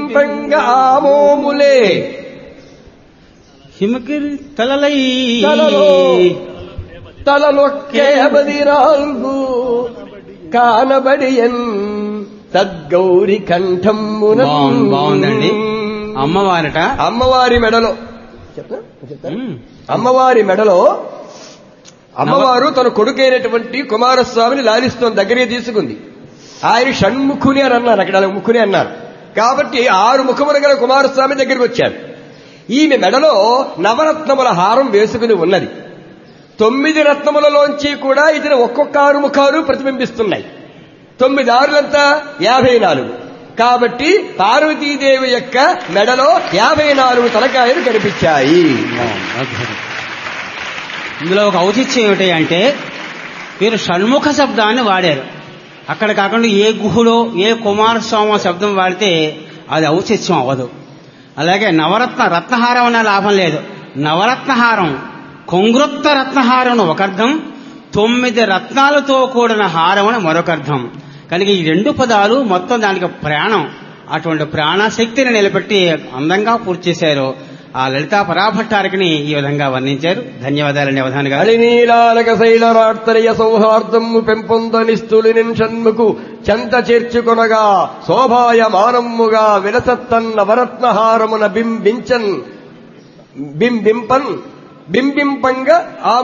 బింబింపంగ ఆమోములే హిమకిరి తలలై తలలో తలలొక్కే బదిరాల్గు కానబడియన్ తద్గౌరి కంఠమ్మున బాగుంది బాగుందండి అమ్మవారట అమ్మవారి మెడలో చెప్పనా? చెప్తారా? ఉమ్. అమ్మవారి మెడలో అమ్మవారు తన కొడుకైనటువంటి కుమారస్వామిని లాలిస్తోంది దగ్గరే తీసుకుంది ఆయన షణ్ముఖుని అని అన్నారు అక్కడ ముఖుని అన్నారు కాబట్టి ఆరు ముఖములు గల కుమారస్వామి దగ్గరికి వచ్చారు ఈమె మెడలో నవరత్నముల హారం వేసుకుని ఉన్నది తొమ్మిది రత్నములలోంచి కూడా ఇతని ఒక్కొక్క ఆరు ముఖాలు ప్రతిబింబిస్తున్నాయి తొమ్మిది ఆరులంతా యాభై నాలుగు కాబట్టి పార్వతీదేవి యొక్క మెడలో యాభై నాలుగు తలకాయలు కనిపించాయి బాగుంది, అద్భుతం. ఇందులో ఒక ఔచిత్యం ఏమిటి అంటే మీరు షణ్ముఖ శబ్దాన్ని వాడారు అక్కడ కాకుండా ఏ గుహులో ఏ కుమారస్వామి శబ్దం వాడితే అది ఔచిత్యం అవ్వదు అలాగే నవరత్న రత్నహారం అనే లాభం లేదు నవరత్నహారం కొంగృత్త రత్నహారం ఒక అర్థం తొమ్మిది రత్నాలతో కూడిన హారం అని మరొక అర్థం కనుక ఈ రెండు పదాలు మొత్తం దానికి ప్రాణం అటువంటి ప్రాణశక్తిని నిలబెట్టి అందంగా పూర్తి చేశారు ఆ లలితా పరాభట్టారికని ఈ విధంగా వర్ణించారు ధన్యవాదాలండి అవధాని గారు అళినీలాలక శైలరార్తరయ సౌహార్దము పెంపొందనిస్తులి షణ్ముకు చెంత చేర్చుకొనగా శోభాయమానమ్ముగా విలసత్తన్న వరత్నహారమున బింబించన్ బింబింపన్ బింబింపంగా ఆ